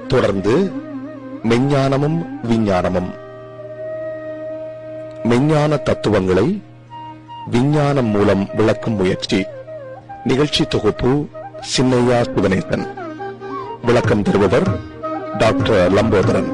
தொடர்ந்து மெஞ்ஞானமும் விஞ்ஞானமும் மெஞ்ஞான தத்துவங்களை விஞ்ஞானம் மூலம் விளக்கும் முயற்சி நிகழ்ச்சி தொகுப்பு சின்னையா சிவனேசன் விளக்கம் தருபவர் டாக்டர் லம்போதரன்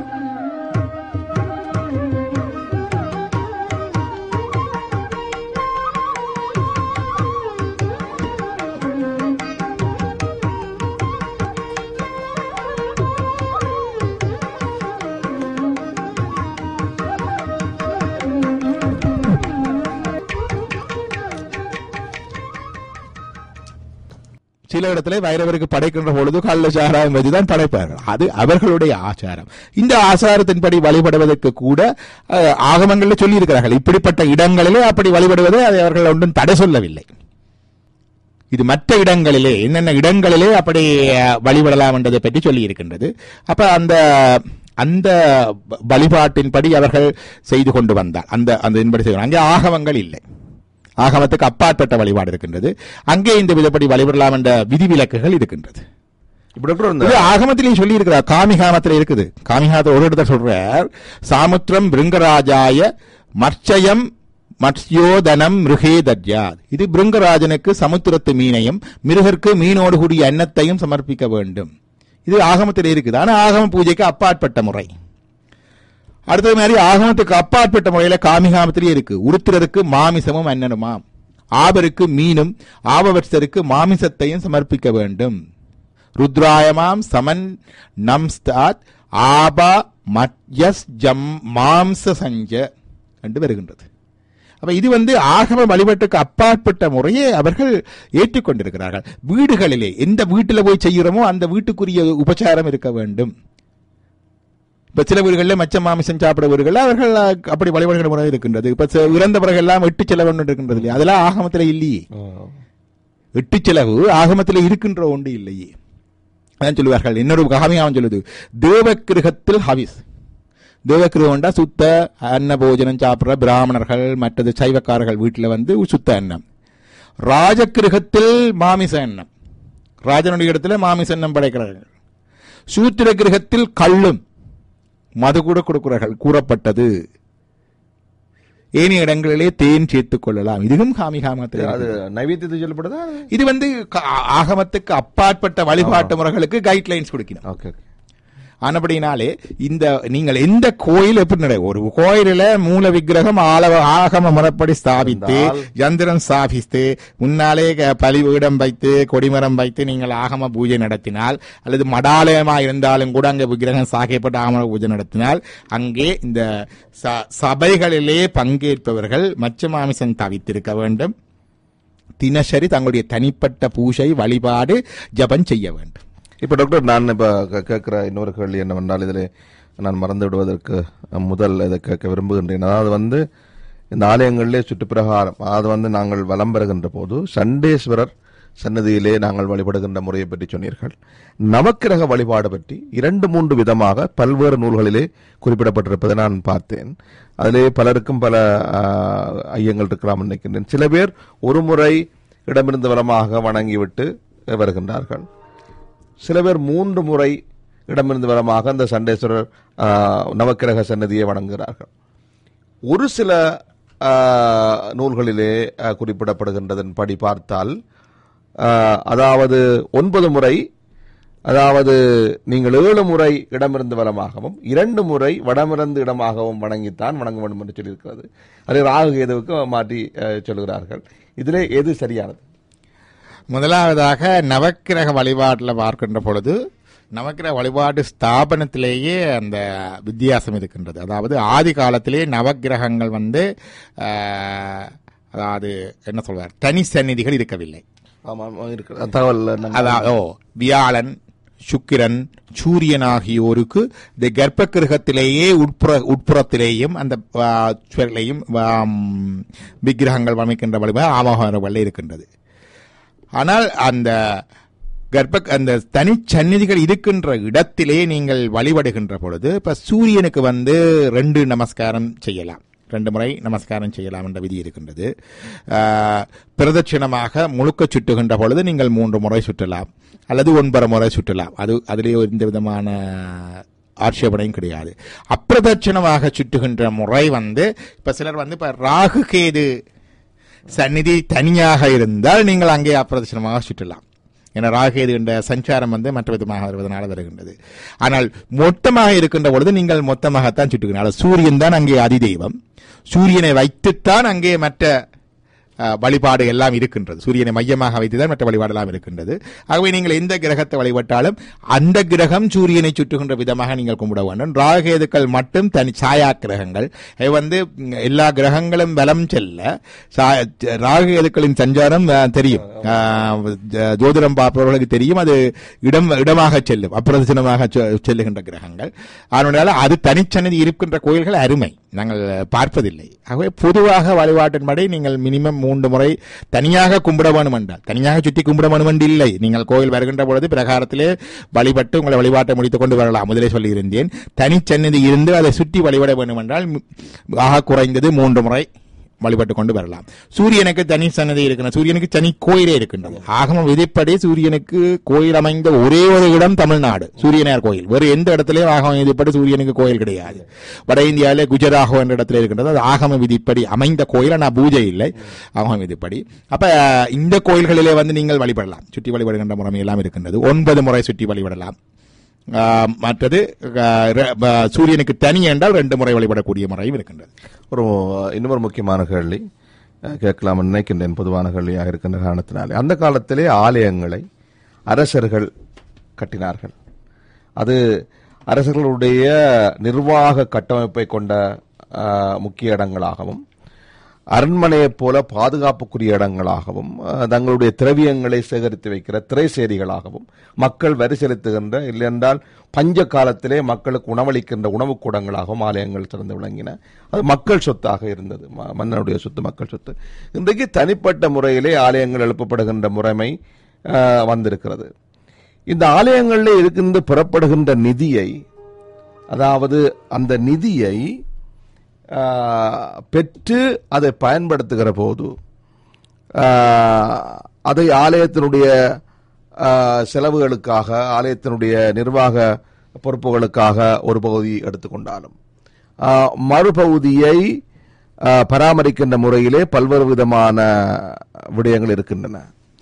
சில இடத்துல வைரவருக்கு படைக்கின்ற பொழுது கள்ள சாராயம் வச்சுதான் படைப்பார்கள் அது அவர்களுடைய ஆச்சாரம் இந்த ஆச்சாரத்தின்படி வழிபடுவதற்கு கூட அஹ், ஆகமங்களில் சொல்லி இருக்கிறார்கள் இப்படிப்பட்ட இடங்களிலே அப்படி வழிபடுவதை அதை அவர்கள் ஒன்றும் தடை சொல்லவில்லை இது மற்ற இடங்களிலே என்னென்ன இடங்களிலே அப்படி அஹ், வழிபடலாம் என்றதை பற்றி சொல்லி இருக்கின்றது அப்ப அந்த அந்த வ- வழிபாட்டின்படி அவர்கள் செய்து கொண்டு வந்தார் அந்த அந்த இதன்படி செய்யணும் அங்கே ஆகமங்கள் இல்லை ஆகமத்துக்கு அப்பாற்பட்ட வழிபாடு இருக்கின்றது அங்கே இந்த விதப்படி வழிபடலாம் என்ற விதிவிலக்குகள் இருக்கின்றது இப்ப டாக்டர் இந்த இது ஆகமத்திலையும் சொல்லி இருக்கிறார் காமிகாமத்தில் இருக்குது காமிகாமத்தில் ஒரு இடத்துல சொல்றார் சாமுத்திரம் பிருங்கராஜாய மர்ச்சயம் மத்ஸ்யோதனம் மிருகே தத்யாத் இது பிருங்கராஜனுக்கு சமுத்திரத்து மீனையும் மிருகருக்கு மீனோடு கூடிய அன்னத்தையும் சமர்ப்பிக்க வேண்டும் இது ஆகமத்தில் இருக்குது ஆனா ஆகம பூஜைக்கு அப்பாற்பட்ட முறை அடுத்தது மாதிரி ஆகமத்துக்கு அப்பாற்பட்ட முறையில காமிகாமத்திலேயே இருக்கு உருத்திரருக்கு மாமிசமும் அன்னனுமாம் ஆபருக்கு மீனும் ஆபவர்ஷருக்கு மாமிசத்தையும் சமர்ப்பிக்க வேண்டும் ருத்ராயமாம் சமன் நம்ஸ்தாத் ஆபா மத்யஸ் ஜம் மாம்ச சஞ்ச என்று வருகின்றது அப்ப இது வந்து ஆகம வழிபாட்டுக்கு அப்பாற்பட்ட முறையை அவர்கள் ஏற்றுக்கொண்டிருக்கிறார்கள் வீடுகளிலே எந்த வீட்டில் போய் செய்கிறோமோ அந்த வீட்டுக்குரிய உபச்சாரம் இருக்க வேண்டும் இப்ப சில வீடுகளில் மச்ச மாமிசம் சாப்பிட வீடுகளில் அவர்கள் அஹ், அப்படி வழிபாடுகிற முறை இருக்கின்றது இப்ப சில இறந்த பிறகு எல்லாம் எட்டு செலவு இருக்கின்றது இல்லையா அதெல்லாம் ஆகமத்தில் இல்லையே எட்டு செலவு ஆகமத்தில் இருக்கின்ற ஒன்று இல்லையே அதான் சொல்லுவார்கள் இன்னொரு காமியாவும் சொல்லுது தேவக்கிருகத்தில் ஹவிஸ் தேவக்கிருகம்டா சுத்த அன்ன போஜனம் சாப்பிடுற பிராமணர்கள் மற்றது சைவக்காரர்கள் வீட்டில் வந்து சுத்த அன்னம் ராஜக்கிருகத்தில் மாமிச அன்னம் ராஜனுடைய இடத்துல மாமிச அன்னம் படைக்கிறார்கள் சூத்திர கிரகத்தில் கள்ளும் மது கூட கொடுக்கிறார்கள் கூறப்பட்டது ஏனைய இடங்களிலே தேன் சேர்த்துக் கொள்ளலாம் இதுவும் காமிகாமத்தில் அது நைவேத்தியத்தை சொல்லப்படுதா இது வந்து க- ஆகமத்துக்கு அப்பாற்பட்ட வழிபாட்டு முறைகளுக்கு கைட்லைன்ஸ் கொடுக்கணும் ஓகே ஆனபடினாலே இந்த நீங்கள் எந்த கோயில் எப்படி நட ஒரு கோயிலில் மூல விக்கிரகம் ஆளவ ஆகம முறைப்படி ஸ்தாபித்து இருந்தால் யந்திரம் ஸ்தாபித்து முன்னாலே க- பலிபீடம் வைத்து கொடிமரம் வைத்து நீங்கள் ஆகம பூஜை நடத்தினால் அல்லது மடாலயமா இருந்தாலும் கூட அங்கே விக்கிரகம் சாகைப்பட்ட ஆகம பூஜை நடத்தினால் அங்கே இந்த ச- சபைகளிலே பங்கேற்பவர்கள் மச்ச மாமிசம் தவித்திருக்க வேண்டும் தினசரி தங்களுடைய தனிப்பட்ட பூஜை வழிபாடு ஜபம் செய்ய வேண்டும் இப்ப டாக்டர் நான் இப்ப கே- கேட்கிற இன்னொரு கேள்வி என்னவென்றால் இதில் நான் மறந்து விடுவதற்கு முதல் இதை கேட்க விரும்புகின்றேன் அதாவது வந்து இந்த ஆலயங்களிலே சுற்றுப்பிரகாரம் அது வந்து நாங்கள் வலம் பெறுகின்ற போது சண்டேஸ்வரர் சன்னதியிலே நாங்கள் வழிபடுகின்ற முறையை பற்றி சொன்னீர்கள் நவக்கிரக வழிபாடு பற்றி இரண்டு மூன்று விதமாக பல்வேறு நூல்களிலே குறிப்பிடப்பட்டிருப்பதை நான் பார்த்தேன் அதிலே பலருக்கும் பல ஆஹ், ஐயங்கள் இருக்கலாம் நினைக்கின்றேன் சில பேர் ஒரு முறை இடமிருந்து வலமாக வணங்கிவிட்டு வருகின்றார்கள் சில பேர் மூன்று முறை இடமிருந்து வரமாக அந்த சண்டேஸ்வரர் ஆ, நவக்கிரக சன்னதியை வணங்குகிறார்கள் ஒரு சில ஆ, நூல்களிலே ஆ, குறிப்பிடப்படுகின்றதன் படி பார்த்தால் ஆ, அதாவது ஒன்பது முறை அதாவது நீங்கள் ஏழு முறை இடமிருந்து வலமாகவும் இரண்டு முறை வடமிருந்து இடமாகவும் வணங்கித்தான் வணங்க வேண்டும் என்று சொல்லியிருக்கிறது அதை ராகு கேதுவுக்கு மாற்றி ஆ, சொல்கிறார்கள் இதிலே எது சரியானது முதலாவதாக நவக்கிரக வழிபாட்டில் பார்க்கின்ற பொழுது நவக்கிரக வழிபாடு ஸ்தாபனத்திலேயே அந்த வித்தியாசம் இருக்கின்றது அதாவது ஆதி காலத்திலே நவக்கிரகங்கள் வந்து ஆஹ், அதாவது என்ன சொல்வார் தனி சந்நிதிகள் இருக்கவில்லை ஆமாம் இருக்கிற தகவல் நம்ம- அதாவது ஓ, வியாழன் சுக்கிரன் சூரியன் ஆகியோருக்கு இந்த கர்ப்ப கிரகத்திலேயே உட்புற உட்புறத்திலேயும் அந்த ஆ, சுவரிலேயும் ஆம், விக்கிரகங்கள் அமைக்கின்ற வழிபாடு ஆமோகங்கள் இருக்கின்றது ஆனால் அந்த கர்ப்ப அந்த தனிச்சந்நிதிகள் இருக்கின்ற இடத்திலே நீங்கள் வழிபடுகின்ற பொழுது இப்ப சூரியனுக்கு வந்து ரெண்டு நமஸ்காரம் செய்யலாம் ரெண்டு முறை நமஸ்காரம் செய்யலாம் என்ற விதி இருக்கின்றது ஆஹ், பிரதட்சிணமாக முழுக்க சுட்டுகின்ற பொழுது நீங்கள் மூன்று முறை சுற்றலாம் அல்லது ஒன்பது முறை சுற்றலாம் அது அதிலே எந்த விதமான ஆட்சேபனையும் கிடையாது அப்பிரதட்சணமாக சுட்டுகின்ற முறை வந்து இப்ப சிலர் வந்து இப்ப ராகு கேது சந்நிதி தனியாக இருந்தால் நீங்கள் அங்கே அப்பிரதட்சணமாக சுற்றலாம் என ராகேது என்ற சஞ்சாரம் வந்து மற்ற விதமாக வருவதனால வருகின்றது ஆனால் மொத்தமாக இருக்கின்ற பொழுது நீங்கள் மொத்தமாகத்தான் சுட்டுகிறீர்கள் சூரியன் தான் அங்கே அதிதெய்வம் சூரியனை வைத்துத்தான் அங்கே மற்ற அஹ், வழிபாடு எல்லாம் இருக்கின்றது சூரியனை மையமாக வைத்துதான் மற்ற வழிபாடு எல்லாம் இருக்கின்றது ஆகவே நீங்கள் எந்த கிரகத்தை வழிபட்டாலும் அந்த கிரகம் சூரியனை சுற்றுகின்ற விதமாக நீங்கள் கும்பிட வேண்டும் ராகேதுக்கள் மட்டும் தனி சாயா கிரகங்கள் இவை வந்து ம், எல்லா கிரகங்களும் பலம் செல்ல சா- ராகேதுக்களின் சஞ்சாரம் அஹ், தெரியும் அஹ், ஜ- ஜோதிடம் பார்ப்பவர்களுக்கு தெரியும் அது இடம் இடமாக செல்லும் அப்பிரதட்சணமாக செ- செல்லுகின்ற கிரகங்கள் அதனால அது தனிச்சன்னதி இருக்கின்ற கோயில்கள் அருமை நாங்கள் பார்ப்பதில்லை ஆகவே பொதுவாக வழிபாட்டின்படி நீங்கள் மினிமம் மூன்று முறை தனியாக கும்பிட வேண்டும் என்றால் தனியாக சுற்றி கும்பிட வேண்டும் என்று இல்லை நீங்கள் கோயில் வருகின்ற பொழுது பிரகாரத்திலே வழிபட்டு உங்களை வழிபாட்டை முடித்துக் கொண்டு வரலாம் முதலே சொல்லியிருந்தேன் தனிச்சன்னதி இருந்து அதை சுற்றி வழிபட வேண்டும் என்றால் ம், ஆக குறைந்தது மூன்று முறை வழிபட்டு கொண்டு வரலாம் சூரியனுக்கு தனி சன்னதி இருக்கின்றது சூரியனுக்கு தனி கோயிலே இருக்கின்றது ஆகம விதிப்படி சூரியனுக்கு கோயில் அமைந்த ஒரே ஒரு இடம் தமிழ்நாடு சூரியனார் கோயில் வேறு எந்த இடத்துலயும் ஆகம விதிப்படி சூரியனுக்கு கோயில் கிடையாது வட இந்தியாவிலே குஜராகோ என்ற இடத்துல இருக்கின்றது அது ஆகம விதிப்படி அமைந்த கோயில் ஆனால் பூஜை இல்லை ஆகம விதிப்படி அப்ப இந்த கோயில்களிலே வந்து நீங்கள் வழிபடலாம் சுற்றி வழிபடுகின்ற முறை எல்லாம் இருக்கின்றது ஒன்பது முறை சுற்றி வழிபடலாம் ஆஹ், மற்றது ஆஹ், ர- ப- சூரியனுக்கு தனி என்றால் ரெண்டு முறை வழிபடக்கூடிய முறையும் இருக்கின்றது ஒரு இன்னொரு முக்கியமான கேள்வி அஹ், கேட்கலாம் நினைக்கின்றேன் பொதுவான கேள்வியாக இருக்கின்ற காரணத்தினாலே அந்த காலத்திலே ஆலயங்களை அரசர்கள் கட்டினார்கள் அது அரசர்களுடைய நிர்வாக கட்டமைப்பை கொண்ட அஹ், முக்கிய இடங்களாகவும் அரண்மனையைப் போல பாதுகாப்புக்குரிய இடங்களாகவும் அஹ், தங்களுடைய திரவியங்களை சேகரித்து வைக்கிற திரைசேரிகளாகவும் மக்கள் வரி செலுத்துகின்ற இல்லையென்றால் பஞ்ச காலத்திலே மக்களுக்கு உணவளிக்கின்ற உணவுக் கூடங்களாகவும் ஆலயங்கள் சிறந்து விளங்கின அது மக்கள் சொத்தாக இருந்தது ம- மன்னனுடைய சொத்து மக்கள் சொத்து இன்றைக்கு தனிப்பட்ட முறையிலே ஆலயங்கள் எழுப்பப்படுகின்ற முறைமை அஹ், வந்திருக்கிறது இந்த ஆலயங்களில் இருக்கின்ற பெறப்படுகின்ற நிதியை அதாவது அந்த நிதியை ஆஹ், பெற்று அதை பயன்படுத்துகிற போது ஆஹ், அதை ஆலயத்தினுடைய ஆஹ், செலவுகளுக்காக ஆலயத்தினுடைய நிர்வாக பொறுப்புகளுக்காக ஒரு பகுதி எடுத்துக்கொண்டாலும் ஆஹ், மறுபகுதியை ஆஹ், பராமரிக்கின்ற முறையிலே பல்வேறு விதமான விடயங்கள் இருக்கின்றன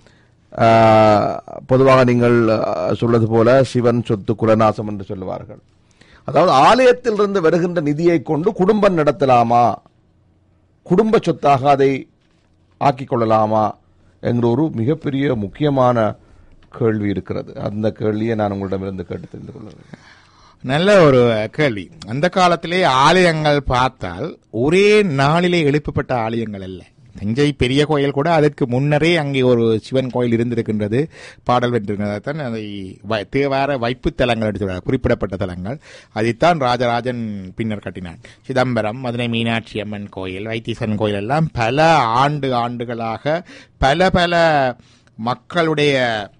ஆஹ், பொதுவாக நீங்கள் ஆஹ், சொல்வது போல சிவன் சொத்து குலநாசம் என்று சொல்லுவார்கள் அதாவது ஆலயத்திலிருந்து வருகின்ற நிதியை கொண்டு குடும்பம் நடத்தலாமா குடும்ப சொத்தாக அதை ஆக்கிக் கொள்ளலாமா என்கிற ஒரு மிகப்பெரிய முக்கியமான கேள்வி இருக்கிறது அந்த கேள்வியை நான் உங்களிடமிருந்து கேட்டு தெரிந்து கொள்கிறேன் நல்ல ஒரு கேள்வி அந்த காலத்திலே ஆலயங்கள் பார்த்தால் ஒரே நாளிலே எழுப்பப்பட்ட ஆலயங்கள் அல்ல தஞ்சை பெரிய கோயில் கூட அதற்கு முன்னரே அங்கே ஒரு சிவன் கோயில் இருந்திருக்கின்றது பாடல் வென்றிருந்ததான் அதை வ- தேவார வைப்பு தலங்கள் என்று சொல்றார் குறிப்பிடப்பட்ட தலங்கள் அதைத்தான் ராஜராஜன் பின்னர் கட்டினான் சிதம்பரம் மதுரை மீனாட்சி அம்மன் கோயில் வைத்தீஸ்வரன் கோயில் எல்லாம் பல ஆண்டு ஆண்டுகளாக பல பல மக்களுடைய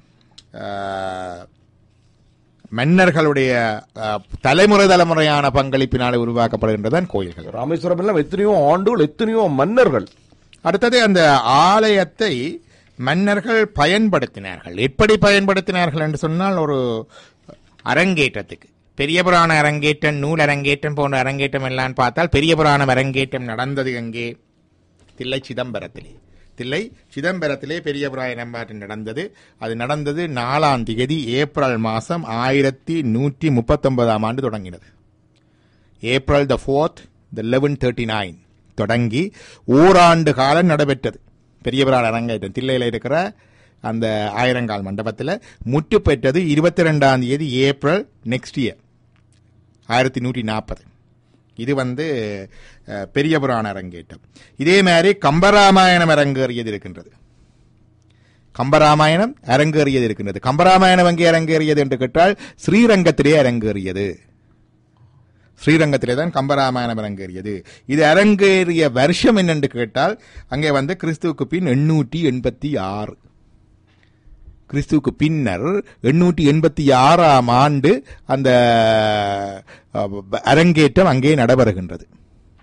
ஆஹ், மன்னர்களுடைய அஹ், தலைமுறை தலைமுறையான பங்களிப்பினாலே உருவாக்கப்படுகின்றதான் கோயில்கள் ராமேஸ்வரம் எல்லாம் எத்தனையோ ஆண்டுகள் எத்தனையோ மன்னர்கள் அடுத்தது அந்த ஆலயத்தை மன்னர்கள் பயன்படுத்தினார்கள் எப்படி பயன்படுத்தினார்கள் என்று சொன்னால் ஒரு அரங்கேற்றத்துக்கு பெரிய புராண அரங்கேற்றம் நூல் அரங்கேற்றம் போன்ற அரங்கேற்றம் எல்லாம் பார்த்தால் பெரிய புராணம் அரங்கேற்றம் நடந்தது அங்கே தில்லை சிதம்பரத்திலே தில்லை சிதம்பரத்திலே பெரிய புராணம் நடந்தது அது நடந்தது நாலாம் திகதி ஏப்ரல் மாதம் ஆயிரத்தி நூற்றி முப்பத்தொன்பதாம் ஆண்டு தொடங்கினது April the fourth the eleven thirty nine தொடங்கி ஓராண்டு காலம் நடைபெற்றது பெரியபுராண அரங்கேற்றம் தில்லையில் இருக்கிற அந்த ஆயிரங்கால் மண்டபத்தில் முற்று பெற்றது இருபத்தி ரெண்டாம் தேதி ஏப்ரல் நெக்ஸ்ட் இயர் ஆயிரத்தி நூற்றி நாற்பது இது வந்து அஹ், பெரிய புராண அரங்கேற்றம் இதே மாதிரி கம்பராமாயணம் அரங்கேறியது இருக்கின்றது கம்பராமாயணம் அரங்கேறியது இருக்கின்றது கம்பராமாயணம் எங்கே அரங்கேறியது என்று கேட்டால் ஸ்ரீரங்கத்திலே அரங்கேறியது ஸ்ரீரங்கத்திலே தான் கம்பராமாயணம் அரங்கேறியது இது அரங்கேறிய வருஷம் என்னென்று கேட்டால் அங்கே வந்து கிறிஸ்துவுக்கு பின் எண்ணூற்றி எண்பத்தி ஆறு கிறிஸ்துவுக்கு பின்னர் எண்ணூற்றி எண்பத்தி ஆறாம் ஆண்டு அந்த அஹ், அரங்கேற்றம் அங்கே நடைபெறுகின்றது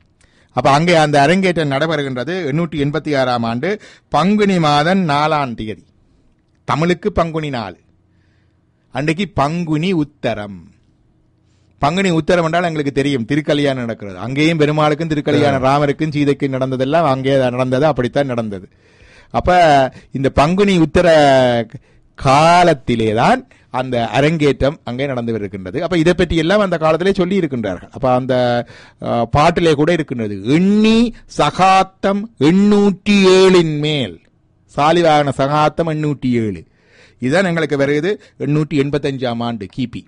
அப்ப அங்கே அந்த அரங்கேற்றம் நடைபெறுகின்றது எண்ணூற்றி எண்பத்தி ஆறாம் ஆண்டு பங்குனி மாதம் நாலாம் தேதி தமிழுக்கு பங்குனி நாள் அன்றைக்கு பங்குனி உத்தரம் பங்குனி உத்தரம் என்றால் எங்களுக்கு தெரியும் திருக்கல்யாணம் நடக்கிறது அங்கேயும் பெருமாளுக்கும் திருக்கல்யாணம் ராமருக்கும் சீதைக்கும் நடந்ததெல்லாம் அங்கே நடந்தது அப்படித்தான் நடந்தது அப்ப இந்த பங்குனி உத்தர காலத்திலேதான் அந்த அரங்கேற்றம் அங்கே நடந்து இருக்கின்றது அப்ப இதை பற்றி எல்லாம் அந்த காலத்திலே சொல்லி இருக்கின்றார்கள் அப்ப அந்த அஹ், பாட்டிலே கூட இருக்கின்றது எண்ணி சகாத்தம் எண்ணூற்றி ஏழின் மேல் சாலிவாகன சகாத்தம் எண்ணூற்றி ஏழு இதுதான் எங்களுக்கு வருகிறது எண்ணூற்றி எண்பத்தஞ்சாம் ஆண்டு கிபி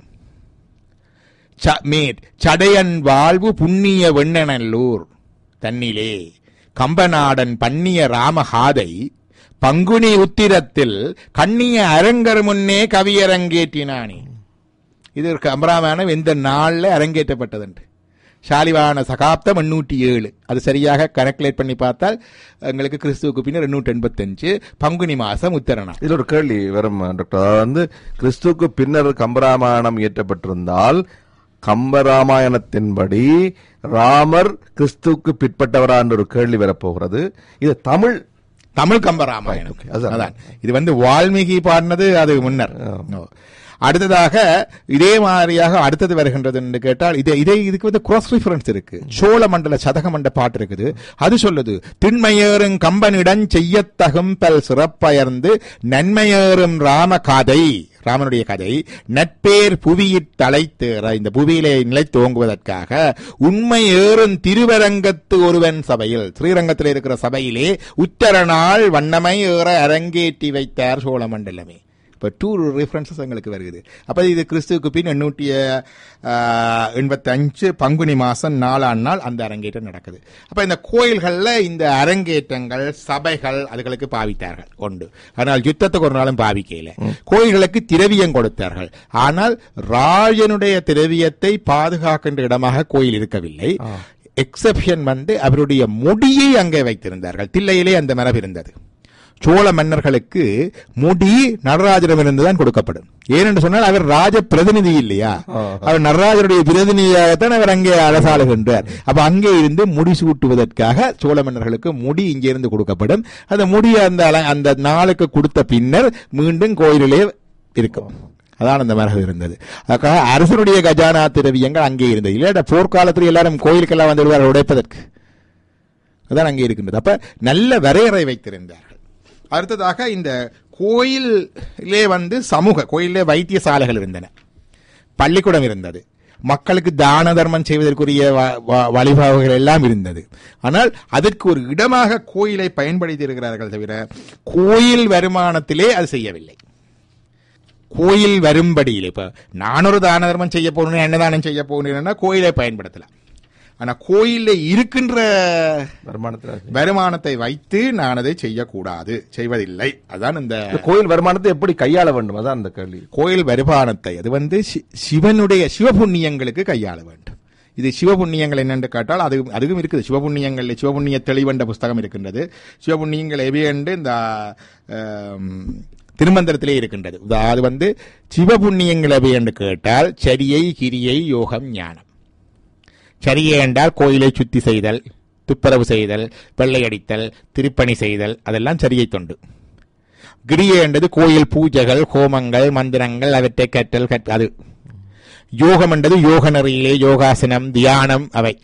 ச- மேற் சடையன் வாழ்வு புண்ணிய வெண்ணநல்லூர் தன்னிலே கம்பநாடன் பண்ணிய ராமகாதை பங்குனி உத்திரத்தில் கண்ணிய அரங்கர் முன்னே கவியரங்கேற்றினானே இது ஒரு கம்பராமாயணம் இந்த நாள்ல அரங்கேற்றப்பட்டதுண்டு ஷாலிவான சகாப்தம் எண்ணூற்றி ஏழு அது சரியாக கனெக்லேட் பண்ணி பார்த்தால் எங்களுக்கு கிறிஸ்துவுக்கு பின்னர் எண்ணூற்றி எண்பத்தஞ்சு பங்குனி மாசம் உத்தரணம் இதுல ஒரு கேள்வி வரும் டாக்டர் அதாவது வந்து கிறிஸ்துவுக்கு பின்னர் கம்பராமாயணம் இயற்றப்பட்டிருந்தால் கம்பராமாயணத்தின்படி ராமர் கிறிஸ்துவுக்கு பிற்பட்டவரா என்ற ஒரு கேள்வி வரப்போகிறது இது தமிழ் தமிழ் கம்பராமாயணம் Okay, அதான். அதான் இது வந்து வால்மீகி பாடினது அது முன்னர் ஓ. அடுத்ததாக இதே மாதிரியாக அடுத்தது வருகின்றது என்று கேட்டால் இதே இதே இதுக்கு வந்து cross reference இருக்கு சோழ மண்டல சதகமண்ட பாட்டு இருக்குது அது சொல்லுது திண்மையேறும் கம்பனிடம் செய்யத்தகும் பல் சிறப்பயர்ந்து நன்மையேறும் ராம கதை ராமனுடைய கதை நட்பேர் புவியிற் தலைத்தேற இந்த புவியிலே நிலை துவங்குவதற்காக உண்மை ஏறும் திருவரங்கத்து ஒருவன் சபையில் ஸ்ரீரங்கத்தில் இருக்கிற சபையிலே உத்தரநாள் வண்ணமை ஏற அரங்கேற்றி வைத்தார் சோழ மண்டலமே இப்போ டூ ரெஃபரன்சஸ் எங்களுக்கு வருகிறது அப்போ இது கிறிஸ்துவுக்கு பின் எண்ணூற்றி எண்பத்தஞ்சு பங்குனி மாதம் நாலாம் நாள் அந்த அரங்கேற்றம் நடக்குது அப்போ இந்த கோயில்களில் இந்த அரங்கேற்றங்கள் சபைகள் அதுகளுக்கு பாவித்தார்கள் உண்டு ஆனால் யுத்தத்துக்கு ஒரு நாளும் பாவிக்கையில் கோயில்களுக்கு திரவியம் கொடுத்தார்கள் ஆனால் ராஜனுடைய திரவியத்தை பாதுகாக்கின்ற இடமாக கோயில் இருக்கவில்லை எக்ஸெப்ஷன் வந்து அவருடைய முடியை அங்கே வைத்திருந்தார்கள் தில்லையிலே அந்த மரபு இருந்தது சோழ மன்னர்களுக்கு முடி நடராஜரிடமிருந்து தான் கொடுக்கப்படும் ஏனென்று சொன்னால் அவர் ராஜ பிரதிநிதி இல்லையா அவர் நடராஜருடைய பிரதிநிதியாகத்தான் அவர் அங்கே அரசாளுகின்றார் அப்ப அங்கே இருந்து முடி சூட்டுவதற்காக சோழ மன்னர்களுக்கு முடி இங்கே இருந்து கொடுக்கப்படும் அந்த முடி அந்த அல- அந்த நாளுக்கு கொடுத்த பின்னர் மீண்டும் கோயிலிலே இருக்கும் அதான் அந்த மரபு இருந்தது அதுக்காக அரசனுடைய கஜானா திரவியங்கள் அங்கே இருந்தது இல்லையா போர்க்காலத்தில் எல்லாரும் கோயிலுக்கெல்லாம் வந்து விடுவார்கள் உடைப்பதற்கு அதான் அங்கே இருக்கின்றது அப்ப நல்ல வரையறை வைத்திருந்தார்கள் அடுத்ததாக இந்த கோயிலே வந்து சமூக கோயிலே வைத்தியசாலைகள் இருந்தன பள்ளிக்கூடம் இருந்தது மக்களுக்கு தான தர்மம் செய்வதற்குரிய வ- வ- வழிபாடுகள் எல்லாம் இருந்தது ஆனால் அதற்கு ஒரு இடமாக கோயிலை பயன்படுத்தி இருக்கிறார்கள் தவிர கோயில் வருமானத்திலே அது செய்யவில்லை கோயில் வரும்படியில் இப்ப நான் ஒரு தான தர்மம் செய்ய போகணும் அன்னதானம் செய்ய போகணும்னா கோயிலை பயன்படுத்தலாம் ஆனா கோயில்ல இருக்கின்ற வருமானத்தில் வருமானத்தை வைத்து நான் அதை செய்யக்கூடாது செய்வதில்லை அதான் இந்த இந்த கோயில் வருமானத்தை எப்படி கையாள வேண்டும் அதான் அந்த கேள்வி கோயில் வருமானத்தை அது வந்து சி- சிவனுடைய சிவபுண்ணியங்களுக்கு கையாள வேண்டும் இது சிவபுண்ணியங்கள் என்னென்று கேட்டால் அது அதுவும் இருக்குது சிவபுண்ணியங்கள் சிவபுண்ணிய தெளிவென்ற புஸ்தகம் இருக்கின்றது சிவபுண்ணியங்கள் எவையென்று இந்த ஆம், திருமந்திரத்திலே இருக்கின்றது உதா- அது வந்து சிவபுண்ணியங்கள் எவை என்று கேட்டால் சரியை கிரியை யோகம் ஞானம் சரியை என்றால் கோயிலை சுத்தி செய்தல் துப்புரவு செய்தல் வெள்ளையடித்தல் திருப்பணி செய்தல் அதெல்லாம் சரியை தொண்டு கிரியை என்றது கோயில் பூஜைகள் ஹோமங்கள் மந்திரங்கள் அவற்றை கற்றல் கற்ற அது யோகம் என்றது யோக நெறியிலே யோகாசனம் தியானம் அவை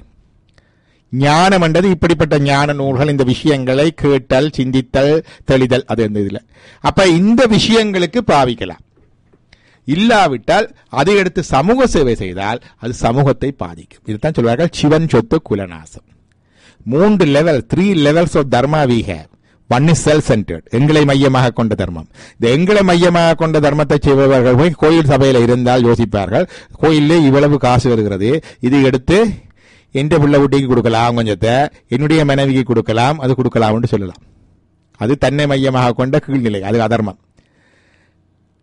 ஞானம் என்றது இப்படிப்பட்ட ஞான நூல்கள் இந்த விஷயங்களை கேட்டல் சிந்தித்தல் தெளிதல் அது இந்த இதுல அப்ப இந்த விஷயங்களுக்கு பாவிக்கலாம் இல்லாவிட்டால் அதை எடுத்து சமூக சேவை செய்தால் அது சமூகத்தை பாதிக்கும் இதுதான் சொல்வார்கள் சிவன் சொத்து குலநாசம் மூன்று level three levels of dharma we have one is self centred எங்களை மையமாக கொண்ட தர்மம் இந்த எங்களை மையமாக கொண்ட தர்மத்தை செய்பவர்கள் போய் கோயில் சபையில் இருந்தால் யோசிப்பார்கள் கோயிலே இவ்வளவு காசு வருகிறது இது எடுத்து எந்த பிள்ளை குட்டிக்கு கொடுக்கலாம் கொஞ்சத்தை என்னுடைய மனைவிக்கு கொடுக்கலாம் அது கொடுக்கலாம்னு சொல்லலாம் அது தன்னை மையமாக கொண்ட கீழ்நிலை அது அதர்மம்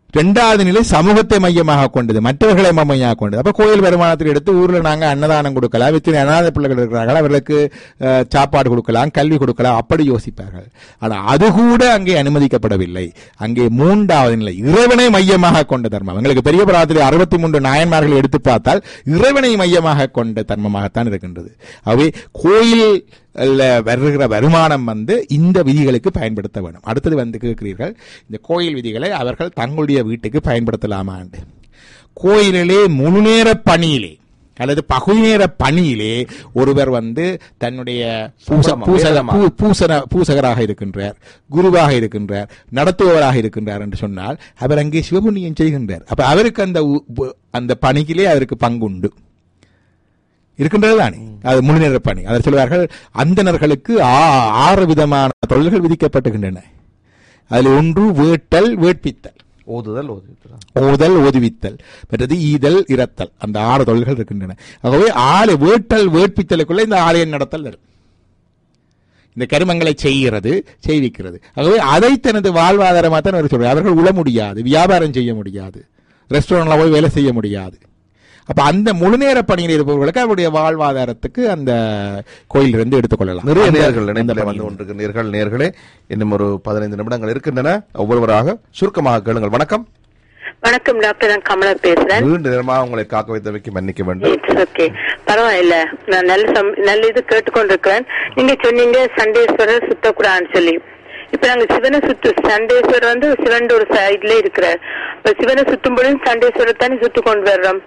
இரண்டாவது நிலை சமூகத்தை மையமாக கொண்டது மற்றவர்களை மையமாக கொண்டது அப்ப கோயில் வருமானத்தில் எடுத்து ஊர்ல நாங்க அன்னதானம் கொடுக்கலாம் வித்தினை அனாதை பிள்ளைகள் இருக்கிறார்கள் அவர்களுக்கு அஹ், சாப்பாடு கொடுக்கலாம் கல்வி கொடுக்கலாம் அப்படி யோசிப்பார்கள் ஆனா அது கூட அங்கே அனுமதிக்கப்படவில்லை அங்கே மூன்றாவது நிலை இறைவனை மையமாக கொண்ட தர்மம் எங்களுக்கு பெரிய புராணத்தில் அறுபத்தி மூன்று நாயன்மார்கள் எடுத்து பார்த்தால் இறைவனை மையமாக கொண்ட தர்மமாகத்தான் இருக்கின்றது அவை கோயில் ல வருகிற வருமானம் வந்து இந்த விதிகளுக்கு பயன்படுத்த வேண்டும் அடுத்தது வந்து கேட்கிறீர்கள் இந்த கோயில் விதிகளை அவர்கள் தங்களுடைய வீட்டுக்கு பயன்படுத்தலாமா என்று கோயிலிலே முழுநேர பணியிலே அல்லது பகுதி நேர பணியிலே ஒருவர் வந்து தன்னுடைய பூச சம்பளமா, பூச வேதமா. பூ- பூசன பூசகராக இருக்கின்றார் குருவாக இருக்கின்றார் நடத்துபவராக இருக்கின்றார் என்று சொன்னால் அவர் அங்கே சிவபுண்ணியம் செய்கின்றார் அப்ப அவருக்கு அந்த உ- உ- அந்த பணியிலே அவருக்கு பங்குண்டு இருக்கின்றது தானே அது முழு நேர பணி அதை சொல்வார்கள் அந்தணர்களுக்கு ஆ- ஆறு விதமான தொழில்கள் விதிக்கப்பட்டுகின்றன அதில் ஒன்று வேட்டல் வேட்பித்தல் ஓதுதல் ஓதுதல் ஓதல் ஓதுவித்தல் மற்றது ஈதல் இரத்தல் அந்த ஆறு தொழில்கள் இருக்கின்றன ஆகவே ஆளு வேட்டல் வேட்பித்தலுக்குள்ள இந்த ஆலயம் நடத்தல் வரும் இந்த கருமங்களை செய்கிறது செய்விக்கிறது ஆகவே அதை தனது வாழ்வாதாரமாக தான் அவர் சொல்றார் அவர்கள் உழ முடியாது வியாபாரம் செய்ய முடியாது ரெஸ்டாரண்ட்ல போய் வேலை செய்ய முடியாது அப்ப அந்த முழுநேர பணியில் இருப்பவர்களுக்கு அவருடைய வாழ்வாதாரத்துக்கு அந்த கோயிலிருந்து எடுத்துக்கொள்ளலாம் நிறைய அந்த- நேர்கள் அந்த இணைப்பில் பணியில். வந்து கொண்டிருக்கிற நேர்கள் நேர்களே இன்னும் ஒரு பதினைந்து நிமிடங்கள் இருக்கின்றன ஒவ்வொருவராக சுருக்கமாக கேளுங்கள் வணக்கம் வணக்கம் டாக்டர் நான் கமலா பேசுறேன் நீண்ட நேரமாக உங்களை காக்க வைத்தவைக்கு மன்னிக்க வேண்டும் இட்ஸ் ஓகே பரவாயில்ல நான் நல்ல சம்- நல்ல இது கேட்டுக்கொண்டிருக்கிறேன் நீங்க சொன்னீங்க சண்டேஸ்வரர் சுத்தக்கூடாதுன்னு சொல்லி இப்ப நாங்க சிவனை சுத்து சண்டேஸ்வரர் வந்து சிவன் ஒரு சைட்ல இருக்கிறார் இப்ப சிவனை சுத்தும் பொழுது சண்டேஸ்வரர் தானே சுத்து கொண்டு வர்றோம்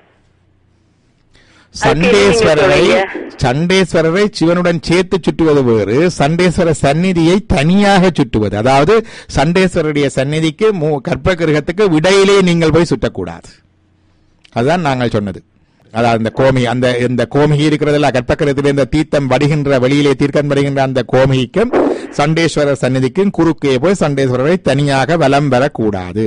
சண்டேஸ்வரரை அதுக்கு என்ன நீங்க சண்டேஸ்வரரை சிவனுடன் சேர்த்து சுற்றுவது வேறு சண்டேஸ்வர சந்நிதியை தனியாக சுற்றுவது அதாவது சண்டேஸ்வரருடைய சந்நிதிக்கு மூ- கற்ப கிரகத்துக்கு விடையிலே நீங்கள் போய் சுற்றக்கூடாது அதுதான் நாங்கள் சொன்னது அதாவது அந்த கோமி அந்த இந்த கோமிகை இருக்கிறதுல கற்பக்கிரகத்தில் இந்த தீர்த்தம் வடிகின்ற வெளியிலே தீர்க்கம் வருகின்ற அந்த கோமிகைக்கும் சண்டேஸ்வரர் சந்நிதிக்கும் குறுக்கே போய் சண்டேஸ்வரரை தனியாக வலம் வரக்கூடாது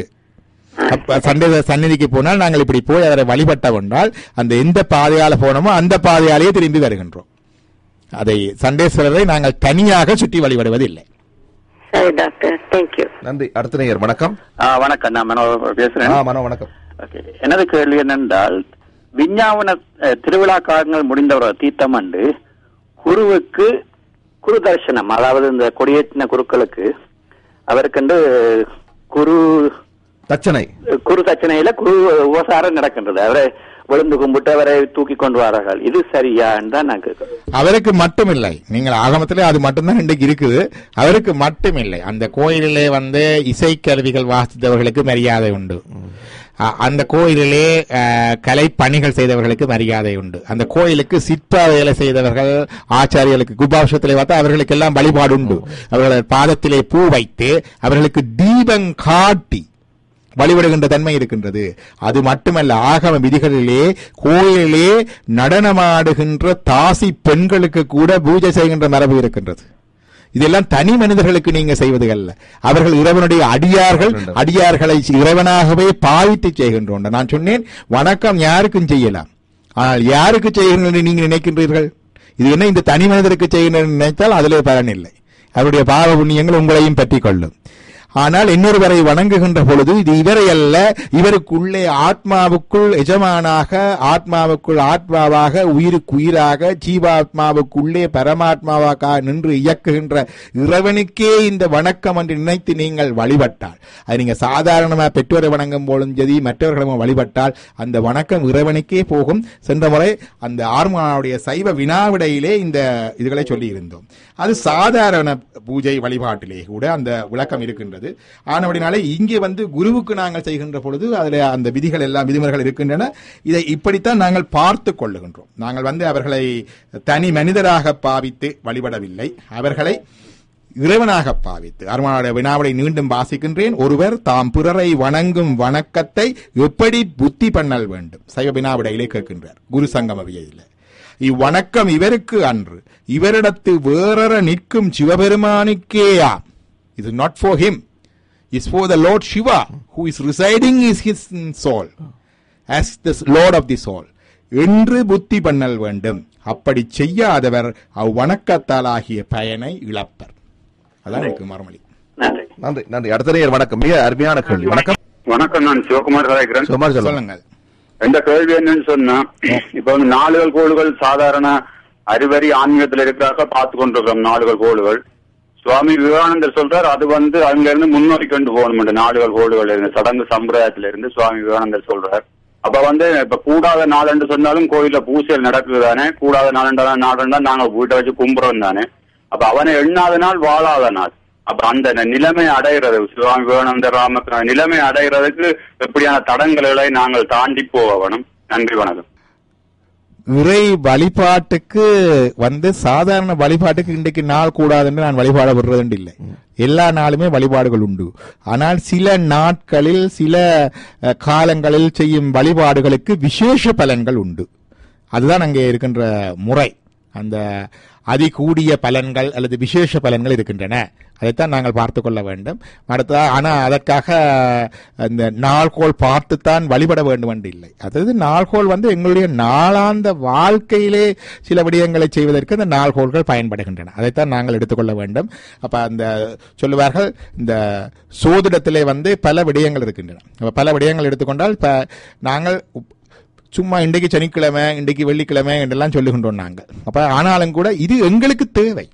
அப்ப சண்டேஸ்வரர் சந்நிதிக்கு போனால் நாங்கள் இப்படி போய் அவரை வழிபட்ட கொண்டால் அந்த எந்த பாதையால போனோமோ அந்த பாதையாலேயே திரும்பி வருகின்றோம் அதை சண்டேஸ்வரரை நாங்கள் தனியாக சுற்றி வழிபடுவதில்லை சரி டாக்டர் தேங்க்யூ நன்றி அடுத்த நேயர் வணக்கம் ஆ, வணக்கம் நான் மனோ ஆ பேசுறேன் மனோ வணக்கம் ஓகே. எனது கேள்வி என்னென்றால் விஞ்ஞாபன அஹ், திருவிழா காலங்கள் முடிந்த ஒரு தீர்த்தம் அண்டு குருவுக்கு குரு தரிசனம் அதாவது இந்த கொடியேற்றின குருக்களுக்கு அவருக்கென்று குரு தச்சனை குரு தட்சணையில குரு உபசாரம் நடக்கின்றது அவரை விழுந்து கும்பிட்டு அவரை தூக்கி கொண்டு வரார்கள் இது சரியான்னு தான் நான் கேட்கிறேன் அவருக்கு மட்டுமில்லை நீங்கள் ஆகமத்திலே அது மட்டும்தான் இன்றைக்கு இருக்குது அவருக்கு மட்டுமில்லை அந்த கோயிலிலே வந்து இசைக்கருவிகள் வாசித்தவர்களுக்கு மரியாதை உண்டு அ- அந்த கோயிலிலே அஹ், கலை பணிகள் செய்தவர்களுக்கு மரியாதை உண்டு அந்த கோயிலுக்கு சிற்ப வேலை செய்தவர்கள் ஆச்சாரியர்களுக்கு குபாஷத்திலே பார்த்தா அவர்களுக்கு எல்லாம் வழிபாடு உண்டு அவர்கள் பாதத்திலே பூ வைத்து அவர்களுக்கு தீபம் காட்டி வழிபடுகின்ற தன்மை இருக்கின்றது அது மட்டுமல்ல ஆகம விதிகளிலே கோயிலிலே நடனமாடுகின்ற தாசி பெண்களுக்கு கூட பூஜை செய்கின்ற மரபு இருக்கின்றது இதெல்லாம் தனி மனிதர்களுக்கு நீங்க செய்வது அல்ல அவர்கள் இறைவனுடைய அடியார்கள் அடியார்களை இறைவனாகவே பாவித்து செய்கின்றோம் நான் சொன்னேன் வணக்கம் யாருக்கும் செய்யலாம் ஆனால் யாருக்கு செய்கிறீர்கள் என்று நீங்கள் நினைக்கின்றீர்கள் இது என்ன இந்த தனி மனிதருக்கு செய்கிறேன் நினைத்தால் அதிலே பலன் இல்லை அவருடைய பாவ புண்ணியங்கள் உங்களையும் பற்றிக் கொள்ளும் ஆனால் இன்னொருவரை வணங்குகின்ற பொழுது இது இவரை அல்ல இவருக்குள்ளே ஆத்மாவுக்குள் எஜமானாக ஆத்மாவுக்குள் ஆத்மாவாக உயிருக்கு உயிராக ஜீவாத்மாவுக்குள்ளே பரமாத்மாவாக நின்று இயக்குகின்ற இறைவனுக்கே இந்த வணக்கம் என்று நினைத்து நீங்கள் வழிபட்டால் அது நீங்க சாதாரணமா பெற்றோரை வணங்கும் போலும் சரி மற்றவர்களும் வழிபட்டால் அந்த வணக்கம் இறைவனுக்கே போகும் சென்ற முறை அந்த ஆர்மாவுடைய சைவ வினாவிடையிலே இந்த இதுகளை சொல்லி இருந்தோம் அது சாதாரண பூஜை வழிபாட்டிலே கூட அந்த விளக்கம் இருக்கின்றது ஆனபடினாலே இங்கே வந்து குருவுக்கு நாங்கள் செய்கின்ற பொழுது அதுல அந்த விதிகள் எல்லாம் விதிமுறைகள் இருக்கின்றன இதை இப்படித்தான் நாங்கள் பார்த்து கொள்ளுகின்றோம் நாங்கள் வந்து அவர்களை தனி மனிதராக பாவித்து வழிபடவில்லை அவர்களை இறைவனாக பாவித்து அருமானுடைய வினாவலை மீண்டும் வாசிக்கின்றேன் ஒருவர் தாம் பிறரை வணங்கும் வணக்கத்தை எப்படி புத்தி பண்ணல் வேண்டும் சைவ வினாவிடையிலே கேட்கின்றார் குரு சங்கம வியையில இவ்வணக்கம் இவருக்கு அன்று இவரிடத்து வேறற நிற்கும் சிவபெருமானுக்கேயாம் இது not for him is for the lord Shiva who is residing is his soul as the lord of the soul என்று புத்தி பண்ணல் வேண்டும் அப்படி செய்யாதவர் அவ்வணக்கத்தாலாகிய பயனை இழப்பர் அதான் எனக்கு மறுமொழி நன்றி நன்றி நன்றி அடுத்த நேயர் வணக்கம் மிக அருமையான கேள்வி வணக்கம் வணக்கம் நான் சிவகுமார் கலாய்க்கிறேன் சுமார் சொல்லுங்க சொல்லுங்கள் எந்த கேள்வி என்னன்னு சொன்னா இப்ப வந்து நாடுகள் கோளுகள் சாதாரண அறிவறி ஆன்மீகத்துல இருக்கிறாக்க பார்த்து கொண்டிருக்கிறோம் நாடுகள் கோளுகள் சுவாமி விவேகானந்தர் சொல்றார் அது வந்து அங்க இருந்து முன்னோக்கி கொண்டு போகணும் நாடுகள் கோளுகள் இருந்து சடங்கு சம்பிரதாயத்துல இருந்து சுவாமி விவேகானந்தர் சொல்றார் அப்ப வந்து இப்ப கூடாத நாள் என்று சொன்னாலும் கோயில்ல பூசைகள் நடக்குது தானே கூடாத நாள் நாடுன்னா நாங்க வீட்டை வச்சு கும்புறோம் தானே அப்ப அவனை எண்ணாத நாள் வாழாத நாள் அப்ப அந்த நிலைமை அடைகிறது சுவாமி விவேகானந்தர் ராமகிருஷ்ணன் நிலைமை அடைகிறதுக்கு எப்படியான தடங்களை நாங்கள் தாண்டி போகணும் நன்றி வணக்கம் இறை வழிபாட்டுக்கு வந்து சாதாரண வழிபாட்டுக்கு இன்றைக்கு நாள் கூடாதுன்னு நான் வழிபாட விடுறது இல்லை எல்லா நாளுமே வழிபாடுகள் உண்டு ஆனால் சில நாட்களில் சில அஹ், காலங்களில் செய்யும் வழிபாடுகளுக்கு விசேஷ பலன்கள் உண்டு அதுதான் அங்கே இருக்கின்ற முறை அந்த அதிகூடிய பலன்கள் அல்லது விசேஷ பலன்கள் இருக்கின்றன அதைத்தான் நாங்கள் பார்த்து கொள்ள வேண்டும் அடுத்த ஆனால் அதற்காக அந்த நாள்கோள் பார்த்துத்தான் வழிபட வேண்டும் என்று இல்லை அதாவது நாள்கோள் வந்து எங்களுடைய நாளாந்த வாழ்க்கையிலே சில விடயங்களை செய்வதற்கு அந்த நாள்கோள்கள் பயன்படுகின்றன அதைத்தான் நாங்கள் எடுத்துக்கொள்ள வேண்டும் அப்ப அந்த சொல்லுவார்கள் இந்த சோதிடத்திலே வந்து பல விடயங்கள் இருக்கின்றன அப்ப பல விடயங்கள் எடுத்துக்கொண்டால் இப்ப நாங்கள் சும்மா இன்றைக்கு சனிக்கிழமை இன்றைக்கு வெள்ளிக்கிழமை என்றெல்லாம் சொல்லுகின்றோம் நாங்கள் அப்ப ஆனாலும் கூட இது எங்களுக்கு தேவை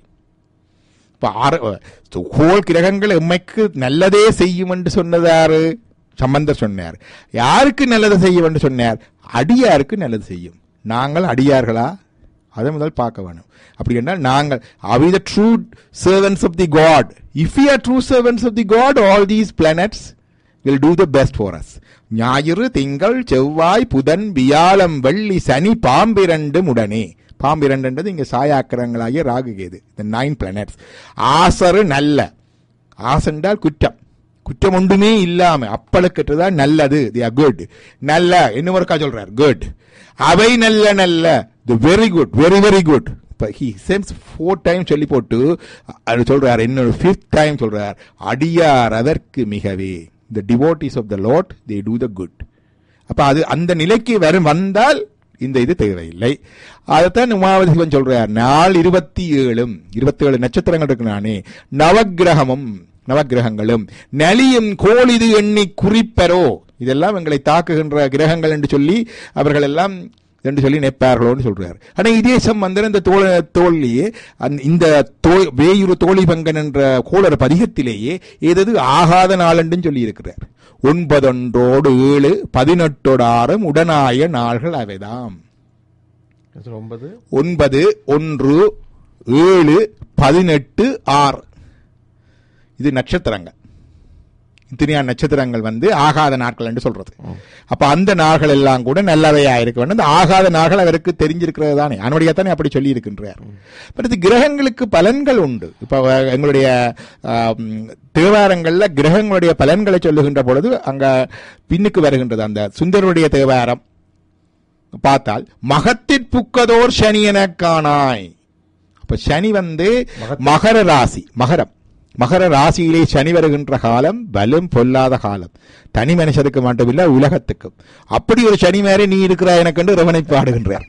இப்ப ஆறு- கோள் கிரகங்கள் எம்மைக்கு நல்லதே செய்யும் என்று சொன்னதாரு சம்பந்தர் சொன்னார் யாருக்கு நல்லது செய்யும் என்று சொன்னார் அடியாருக்கு நல்லது செய்யும் நாங்கள் அடியார்களா அதை முதல் பார்க்க வேணும் அப்படி என்றால் நாங்கள் அவி the true servants of the god if you are true servants of the god all these planets will do the best for us ஞாயிறு திங்கள் செவ்வாய் புதன் வியாழம் வெள்ளி சனி பாம்பிரண்டு உடனே பாம்பிரண்டுன்றது இங்க சாயாக்கிரங்களாகிய ராகுகேது இந்த நைன் பிளானட்ஸ் ஆசரு நல்ல ஆசென்றால் குற்றம் குற்றம் ஒன்றுமே இல்லாம அப்பளுக்கற்றதான் நல்லது தி ஆர் குட் நல்ல இன்னும் ஒருக்கா சொல்றார் குட் அவை நல்ல நல்ல the very good very very good இப்ப ஹி சென்ஸ் ஃபோர் டைம் சொல்லி போட்டு அது சொல்றார் இன்னொரு ஃபிஃப்த் டைம் சொல்றார் அடியார் அதற்கு மிகவே the devotees of the lord they do the good அப்ப அது அந்த நிலைக்கு வரும் வந்தால் இந்த இது தேவையில்லை அதைத்தான் உமாவதி சிவன் சொல்றார் நாள் இருபத்தி ஏழும் இருபத்தி ஏழு நட்சத்திரங்கள் இருக்கு நானே நவக்கிரகமும் நவக்கிரகங்களும் நலியும் கோளிது எண்ணி குறிப்பரோ இதெல்லாம் எங்களை தாக்குகின்ற கிரகங்கள் என்று சொல்லி அவர்கள் எல்லாம் என்று சொல்லி நினைப்பார்களோன்னு சொல்றார் ஆனா இதே சம்பந்தன் இந்த தோழ தோல்லியே அந்த- இந்த தோ- வேயுறு தோழி பங்கன் என்ற கோளர் பதிகத்திலேயே ஏதது ஆகாத நாளென்று சொல்லி இருக்கிறார் ஒன்பதொன்றோடு ஏழு பதினெட்டோடு ஆறும் உடனாய நாள்கள் அவைதாம் ஒன்பது ஒன்பது ஒன்று ஏழு பதினெட்டு ஆறு இது நட்சத்திரங்கள் இத்தனையா நட்சத்திரங்கள் வந்து ஆகாத நாட்கள் என்று சொல்றது அப்ப அந்த நாள்கள் எல்லாம் கூட நல்லவையா இருக்க வேண்டும் அந்த ஆகாத நாள்கள் அவருக்கு தெரிஞ்சிருக்கிறது தானே அவனுடைய தானே அப்படி சொல்லி இருக்கின்றார் பட் இது கிரகங்களுக்கு பலன்கள் உண்டு இப்ப அஹ், எங்களுடைய ஆம், தேவாரங்கள்ல கிரகங்களுடைய பலன்களை சொல்லுகின்ற பொழுது அங்க பின்னுக்கு வருகின்றது அந்த சுந்தருடைய தேவாரம் பார்த்தால் மகத்திற்புக்கதோர் சனி எனக் காணாய் அப்ப சனி வந்து மகர ராசி மகரம் மகர ராசியிலே சனி வருகின்ற காலம் பலம் பொல்லாத காலம் தனி மனுஷருக்கு மட்டுமில்ல உலகத்துக்கும் அப்படி ஒரு சனி மேலே நீ இருக்கிறாய் எனக்கு ரவனை பாடுகின்றார்